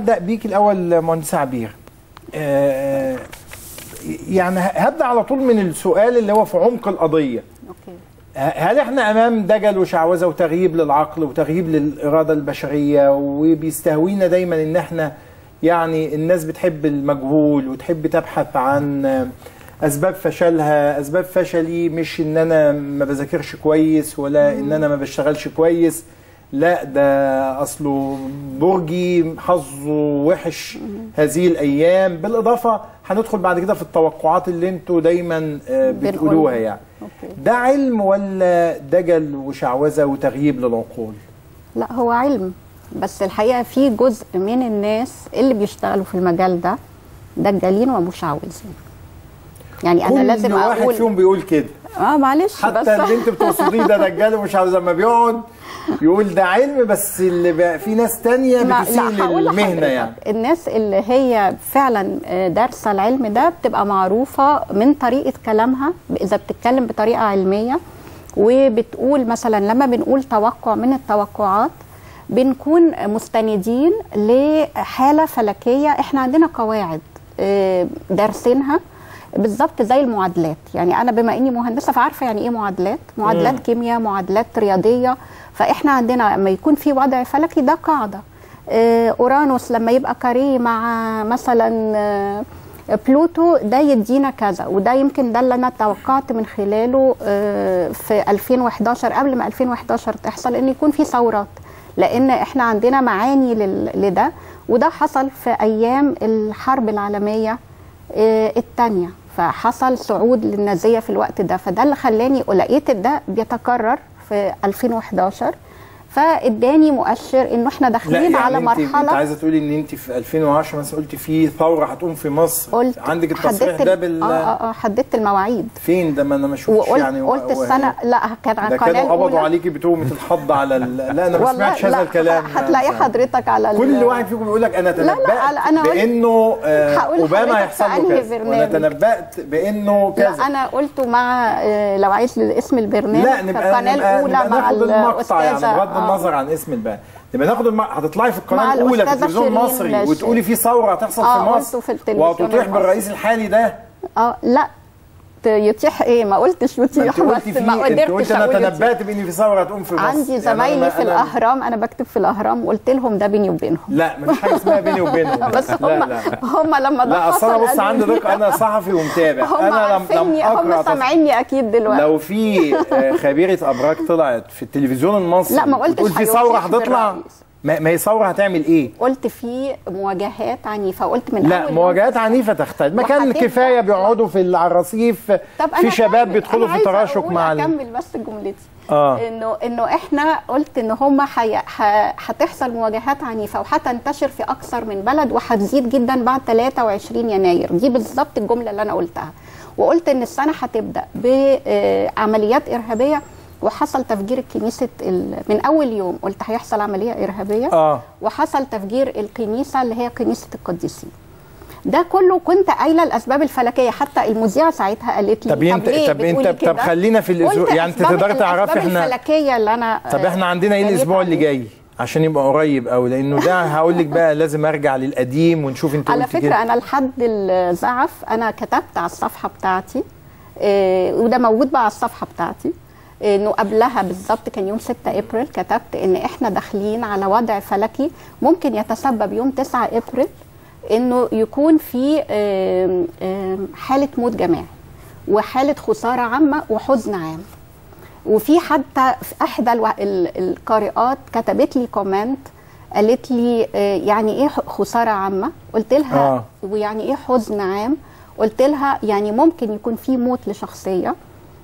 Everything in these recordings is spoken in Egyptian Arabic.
ابدا بيك الاول مهندسه عبير آه، يعني هبدا على طول من السؤال اللي هو في عمق القضيه اوكي هل احنا امام دجل وشعوذه وتغييب للعقل وتغييب للاراده البشريه وبيستهوينا دايما ان احنا يعني الناس بتحب المجهول وتحب تبحث عن اسباب فشلها اسباب فشلي مش ان انا ما بذاكرش كويس ولا ان انا ما بشتغلش كويس لا ده اصله برجي حظه وحش هذه الايام بالاضافه هندخل بعد كده في التوقعات اللي انتوا دايما آه، بنقولها. بتقولوها يعني اوكي ده علم ولا دجل وشعوذه وتغييب للعقول لا هو علم بس الحقيقه في جزء من الناس اللي بيشتغلوا في المجال ده دجالين ومشعوذين يعني انا كل لازم واحد اقول فيهم بيقول كده اه معلش حتى بس اللي انت بتقصديه ده دجال ومشعوذه لما بيقعد يقول ده علم بس اللي بقى في ناس تانية ما- بتسيء هقول للمهنه لحضرتك، يعني الناس اللي هي فعلا آه، دارسه العلم ده بتبقى معروفه من طريقه كلامها اذا بتتكلم بطريقه علميه وبتقول مثلا لما بنقول توقع من التوقعات بنكون مستندين لحاله فلكيه احنا عندنا قواعد آه، دارسينها بالظبط زي المعادلات يعني انا بما اني مهندسه فعارفه يعني ايه معادلات معادلات مم. كيمياء معادلات رياضيه فاحنا عندنا لما يكون في وضع فلكي ده قاعده آه، اورانوس لما يبقى كاريه مع مثلا آه، بلوتو ده يدينا كذا وده يمكن ده اللي انا توقعت من خلاله آه، في 2011 قبل ما 2011 تحصل ان يكون في ثورات لان احنا عندنا معاني لل- لده وده حصل في ايام الحرب العالميه الثانيه فحصل صعود للنازيه في الوقت ده فده اللي خلاني لقيت ده بيتكرر في 2011 فاداني مؤشر انه احنا لا داخلين يعني على انت, انت مرحله عايزه تقولي ان انت في 2010 مثلا قلت في ثوره هتقوم في مصر قلت عندك التصريح حددت ده ال- بال اه اه اه حددت المواعيد فين ده ما انا ما شفتش وقلت يعني قلت و- و- السنه لا كان على ده القناه كانوا قبضوا الأولى. عليكي بتهمه الحض على ال... لا انا ما والله سمعتش هذا لا، الكلام هتلاقي حضرتك على ال- كل واحد فيكم بيقول لك انا لا، لا، تنبأت أنا قلت- بانه آه هقول اوباما لحضرتك هيحصل في له أنهي كذا برنامج. وانا تنبأت بانه كذا لا انا قلته مع آه، لو عايز اسم البرنامج لا في نبقى القناه نبقى, الاولى نبقى مع ناخد المقطع يعني الاستاذه بغض آه. النظر عن اسم البلد نبقى ناخد الم... هتطلعي في القناه مع الاولى في الأستاذة التلفزيون شيرين المصري باشا. وتقولي في ثوره هتحصل آه، في قلته مصر في التلفزيون وهتطيح المصري. بالرئيس الحالي ده اه لا ت- يتيح ايه ما قلتش ما يتيح انت قلتي بس فيه ما انت قدرتش قلت انا اقول يتيح. تنبأت بان في ثوره هتقوم في مصر عندي يعني زمايلي أنا- في أنا- الاهرام انا بكتب في الاهرام وقلت لهم ده بيني وبينهم لا مفيش حاجه اسمها بيني وبينهم بس لا هم لا هم لما ده لا اصل حصل انا بص قالوا عندي لي- دقه انا صحفي ومتابع هم انا لم لم عارفيني هم اقرا تص- سامعيني اكيد دلوقتي لو في آه، خبيره ابراج طلعت في التلفزيون المصري لا، ما قلتش تقول في حاجة، ثوره قلت هتطلع بالرئيس. ما ما هي ثوره هتعمل ايه؟ قلت في مواجهات عنيفه قلت من لا أول يوم مواجهات عنيفه تختلف ما كان وهتبدأ- كفايه بيقعدوا في ال- على الرصيف طب في أنا شباب أكمل. بيدخلوا أنا في عايزة تراشق أقول مع ال- اكمل بس جملتي اه انه انه احنا قلت ان هم حي... ح... هتحصل مواجهات عنيفه وهتنتشر في اكثر من بلد وهتزيد جدا بعد 23 يناير دي بالظبط الجمله اللي انا قلتها وقلت ان السنه هتبدا بعمليات ارهابيه وحصل تفجير كنيسه ال... من اول يوم قلت هيحصل عمليه ارهابيه اه وحصل تفجير الكنيسه اللي هي كنيسه القديسين ده كله كنت قايله الاسباب الفلكيه حتى المذيعه ساعتها قالت لي طب انت ليه طب انت بتقولي طب كده؟ خلينا في الاسبوع قلت يعني انت أسباب- تقدري تعرفي الأسباب احنا الفلكيه اللي انا طب احنا عندنا ايه بنيت الاسبوع اللي عليه. جاي عشان يبقى قريب قوي لانه ده هقول لك بقى لازم ارجع للقديم ونشوف انت على قلتي فكره كده. انا لحد الزعف انا كتبت على الصفحه بتاعتي آه، وده موجود بقى على الصفحه بتاعتي انه قبلها بالظبط كان يوم 6 ابريل كتبت ان احنا داخلين على وضع فلكي ممكن يتسبب يوم 9 ابريل انه يكون في آم، آم، حاله موت جماعي وحاله خساره عامه وحزن عام وفي حتى في احدى الو... ال- القارئات كتبت لي كومنت قالت لي آه، يعني ايه ح- خساره عامه قلت لها آه. آه. ويعني ايه حزن عام قلت لها يعني ممكن يكون في موت لشخصيه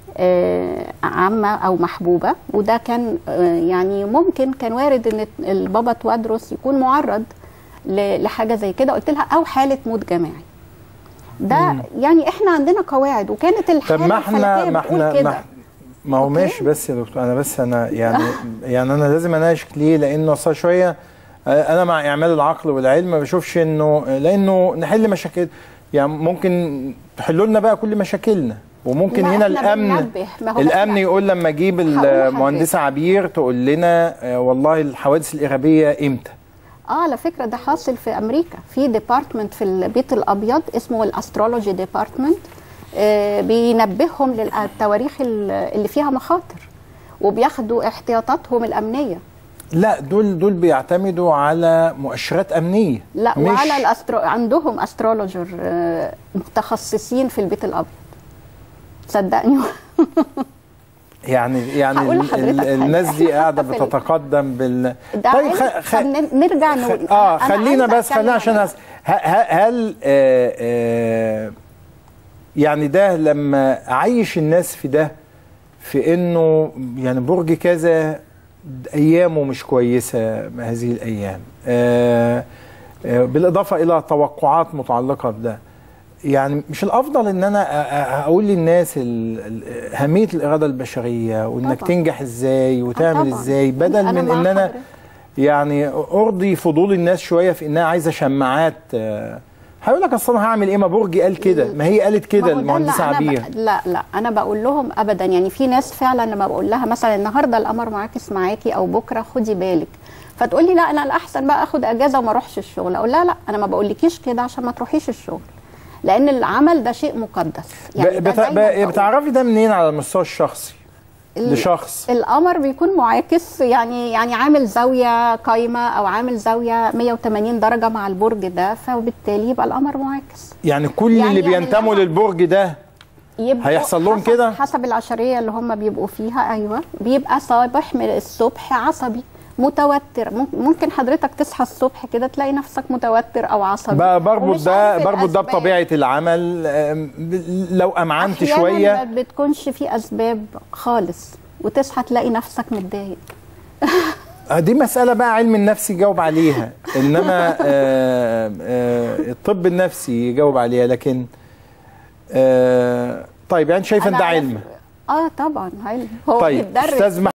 آه، عامه او محبوبه وده كان آه، يعني ممكن كان وارد ان البابا توادرس يكون معرض ل- لحاجه زي كده قلت لها او حاله موت جماعي ده يعني احنا عندنا قواعد وكانت الحاله طب ما احنا الفلكية ما بتقول احنا كده. ما ما هو أوكي. ماشي بس يا دكتور انا بس انا يعني يعني انا لازم اناقشك ليه لانه اصل شويه آه، انا مع اعمال العقل والعلم ما بشوفش انه لانه نحل مشاكل يعني ممكن تحلوا لنا بقى كل مشاكلنا وممكن لا، هنا إحنا الامن بننبه. ما هو الامن إحنا- يقول لما اجيب هقول لحضرتك. المهندسه عبير تقول لنا آه، والله الحوادث الارهابيه امتى اه على فكره ده حاصل في امريكا في ديبارتمنت في البيت الابيض اسمه الاسترولوجي ديبارتمنت آه بينبههم للتواريخ ال- اللي فيها مخاطر وبياخدوا احتياطاتهم الامنيه لا دول دول بيعتمدوا على مؤشرات امنيه لا مش وعلى الأسترو... عندهم استرولوجر آه متخصصين في البيت الابيض صدقني يعني يعني هقول ال- لحضرتك ال- حاجة. الناس دي إحنا قاعده حتى في ال- بتتقدم بال ده طيب علم. خ... خ... طب ن- نرجع نقول اه أنا خلينا عايزة بس خلينا أتكلم عشان عن- أس... ه... ه... هل آه آه يعني ده لما اعيش الناس في ده في انه يعني برج كذا ايامه مش كويسه هذه الايام آه آه بالاضافه الى توقعات متعلقه بده يعني مش الافضل ان انا أ- أ- اقول للناس ال- ال- اهميه الاراده البشريه وانك طبعاً. تنجح ازاي وتعمل طبعاً. ازاي بدل أنا من مع ان انا حضرتك. يعني ارضي فضول الناس شويه في انها عايزه شماعات آه، هيقول لك اصل انا هعمل ايه ما برجي قال كده ما هي قالت ما كده هو ده اللي المهندسه أنا ب- عبير لا لا انا بقول لهم ابدا يعني في ناس فعلا لما بقول لها مثلا النهارده القمر معاكس معاكي او بكره خدي بالك فتقول لي لا انا الاحسن بقى اخد اجازه وما اروحش الشغل اقول لها لا انا ما بقولكيش كده عشان ما تروحيش الشغل لان العمل ده شيء مقدس يعني ب- ده بت- دايماً ب- بقول. بتعرفي ده منين على المستوى الشخصي ال- لشخص القمر بيكون معاكس يعني يعني عامل زاويه قايمه او عامل زاويه 180 درجه مع البرج ده فبالتالي يبقى القمر معاكس يعني كل يعني- اللي يعني بينتموا لما- للبرج ده يبقوا هيحصل لهم حسب- كده؟ حسب العشريه اللي هم بيبقوا فيها ايوه بيبقى صباح من الصبح عصبي متوتر مم- ممكن حضرتك تصحى الصبح كده تلاقي نفسك متوتر او عصبي ب- بربط ومش ده عارف بربط ده الأسباب. بطبيعه العمل آم، ب- لو امعنت أحياناً شويه ما بتكونش في اسباب خالص وتصحى تلاقي نفسك متضايق آه، دي مسألة بقى علم النفس يجاوب عليها إنما آه، آه، الطب النفسي يجاوب عليها لكن آه، طيب يعني شايفة إن أنا ده عارف- علم اه طبعا علم هو طيب بيتدرس أستاذ